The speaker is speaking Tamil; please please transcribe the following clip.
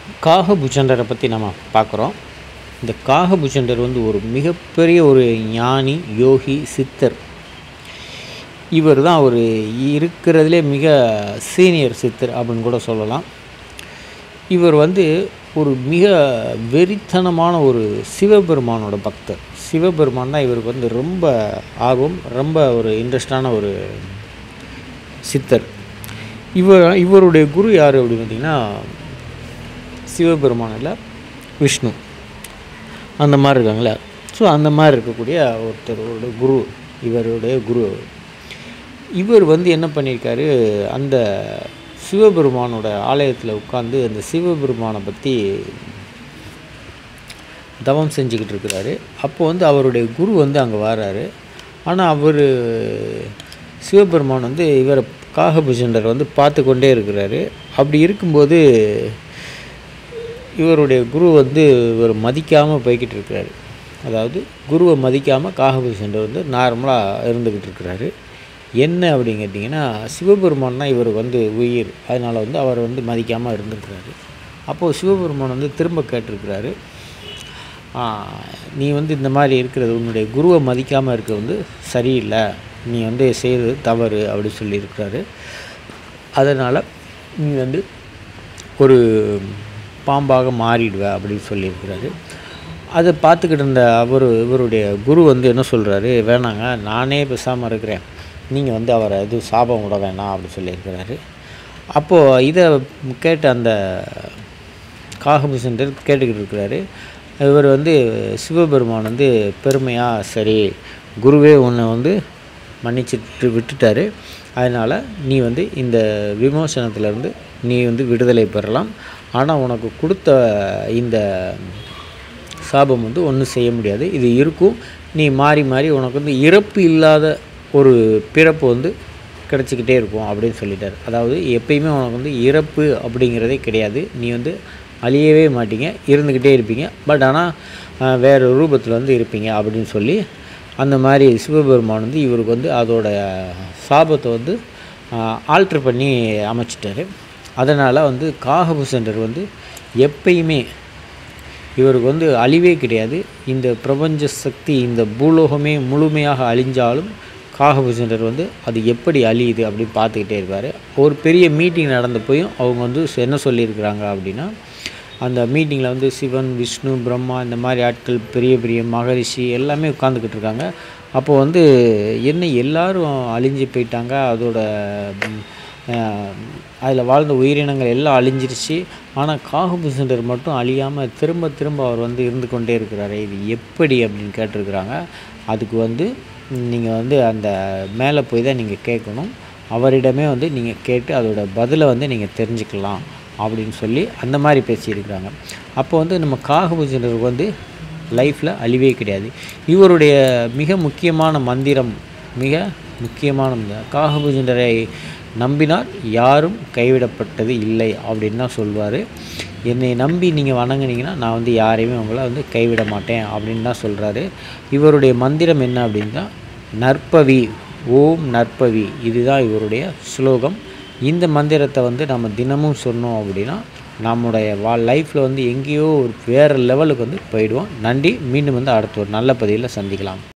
காகபுஜண்டரை பற்றி நம்ம பார்க்குறோம் இந்த காகபுஜண்டர் வந்து ஒரு மிகப்பெரிய ஒரு ஞானி யோகி சித்தர் இவர் தான் ஒரு இருக்கிறதுலே மிக சீனியர் சித்தர் அப்படின்னு கூட சொல்லலாம் இவர் வந்து ஒரு மிக வெறித்தனமான ஒரு சிவபெருமானோட பக்தர் சிவபெருமான் தான் இவருக்கு வந்து ரொம்ப ஆர்வம் ரொம்ப ஒரு இன்ட்ரெஸ்டான ஒரு சித்தர் இவர் இவருடைய குரு யார் அப்படின்னு பார்த்தீங்கன்னா சிவபெருமானில் விஷ்ணு அந்த மாதிரி இருக்காங்களே ஸோ அந்த மாதிரி இருக்கக்கூடிய ஒருத்தரோட குரு இவருடைய குரு இவர் வந்து என்ன பண்ணியிருக்காரு அந்த சிவபெருமானோட ஆலயத்தில் உட்காந்து அந்த சிவபெருமானை பற்றி தவம் செஞ்சுக்கிட்டு இருக்கிறாரு அப்போ வந்து அவருடைய குரு வந்து அங்கே வராரு ஆனால் அவர் சிவபெருமான் வந்து இவரை காகபுஜண்டர் வந்து பார்த்து கொண்டே இருக்கிறாரு அப்படி இருக்கும்போது இவருடைய குரு வந்து இவர் மதிக்காமல் போய்கிட்டு இருக்கிறாரு அதாவது குருவை மதிக்காமல் காகபுஜண்டர் வந்து நார்மலாக இருந்துக்கிட்டு இருக்கிறாரு என்ன அப்படின்னு கேட்டிங்கன்னா சிவபெருமான் தான் இவருக்கு வந்து உயிர் அதனால் வந்து அவர் வந்து மதிக்காமல் இருந்துருக்கிறாரு அப்போது சிவபெருமான் வந்து திரும்ப கேட்டிருக்கிறாரு நீ வந்து இந்த மாதிரி இருக்கிறது உன்னுடைய குருவை மதிக்காமல் இருக்கிறது வந்து சரியில்லை நீ வந்து செய்கிறது தவறு அப்படி சொல்லியிருக்கிறாரு அதனால் நீ வந்து ஒரு பாம்பாக மாறிடுவ அப்படின்னு சொல்லியிருக்கிறாரு அதை பார்த்துக்கிட்டு இருந்த அவர் இவருடைய குரு வந்து என்ன சொல்கிறாரு வேணாங்க நானே பேசாமல் இருக்கிறேன் நீங்கள் வந்து அவரை இது சாபம் விட வேணாம் அப்படி சொல்லியிருக்கிறாரு அப்போது இதை கேட்ட அந்த காகபுசண்டர் கேட்டுக்கிட்டு இருக்கிறாரு இவர் வந்து சிவபெருமான் வந்து பெருமையாக சரி குருவே உன்னை வந்து மன்னிச்சிட்டு விட்டுட்டாரு அதனால் நீ வந்து இந்த விமோசனத்திலேருந்து நீ வந்து விடுதலை பெறலாம் ஆனால் உனக்கு கொடுத்த இந்த சாபம் வந்து ஒன்றும் செய்ய முடியாது இது இருக்கும் நீ மாறி மாறி உனக்கு வந்து இறப்பு இல்லாத ஒரு பிறப்பு வந்து கிடச்சிக்கிட்டே இருக்கும் அப்படின்னு சொல்லிட்டார் அதாவது எப்பயுமே உனக்கு வந்து இறப்பு அப்படிங்கிறதே கிடையாது நீ வந்து அழியவே மாட்டீங்க இருந்துக்கிட்டே இருப்பீங்க பட் ஆனால் வேறு ரூபத்தில் வந்து இருப்பீங்க அப்படின்னு சொல்லி அந்த மாதிரி சிவபெருமான் வந்து இவருக்கு வந்து அதோட சாபத்தை வந்து ஆல்ட்ரு பண்ணி அமைச்சிட்டாரு அதனால் வந்து காகபுசண்டர் வந்து எப்பயுமே இவருக்கு வந்து அழிவே கிடையாது இந்த பிரபஞ்ச சக்தி இந்த பூலோகமே முழுமையாக அழிஞ்சாலும் காகபுஜண்டர் வந்து அது எப்படி அழியுது அப்படின்னு பார்த்துக்கிட்டே இருப்பார் ஒரு பெரிய மீட்டிங் நடந்த போயும் அவங்க வந்து என்ன சொல்லியிருக்கிறாங்க அப்படின்னா அந்த மீட்டிங்கில் வந்து சிவன் விஷ்ணு பிரம்மா இந்த மாதிரி ஆட்கள் பெரிய பெரிய மகரிஷி எல்லாமே உட்காந்துக்கிட்டு இருக்காங்க அப்போது வந்து என்ன எல்லாரும் அழிஞ்சு போயிட்டாங்க அதோட அதில் வாழ்ந்த உயிரினங்கள் எல்லாம் அழிஞ்சிருச்சு ஆனால் காகபுசண்டர் மட்டும் அழியாமல் திரும்ப திரும்ப அவர் வந்து இருந்து கொண்டே இருக்கிறாரு இது எப்படி அப்படின்னு கேட்டிருக்கிறாங்க அதுக்கு வந்து நீங்கள் வந்து அந்த மேலே போய் தான் நீங்கள் கேட்கணும் அவரிடமே வந்து நீங்கள் கேட்டு அதோட பதிலை வந்து நீங்கள் தெரிஞ்சுக்கலாம் அப்படின்னு சொல்லி அந்த மாதிரி பேசியிருக்கிறாங்க அப்போ வந்து நம்ம காகபுஜனருக்கு வந்து லைஃப்பில் அழிவே கிடையாது இவருடைய மிக முக்கியமான மந்திரம் மிக முக்கியமான காகபுஜண்டரை நம்பினார் யாரும் கைவிடப்பட்டது இல்லை அப்படின்னு தான் சொல்வார் என்னை நம்பி நீங்கள் வணங்குனீங்கன்னா நான் வந்து யாரையுமே உங்களை வந்து கைவிட மாட்டேன் அப்படின்னு தான் சொல்கிறாரு இவருடைய மந்திரம் என்ன அப்படின்னா நற்பவி ஓம் நற்பவி இதுதான் இவருடைய ஸ்லோகம் இந்த மந்திரத்தை வந்து நம்ம தினமும் சொன்னோம் அப்படின்னா நம்முடைய வா லைஃப்பில் வந்து எங்கேயோ ஒரு வேறு லெவலுக்கு வந்து போயிடுவோம் நன்றி மீண்டும் வந்து அடுத்த ஒரு நல்ல பதிவில் சந்திக்கலாம்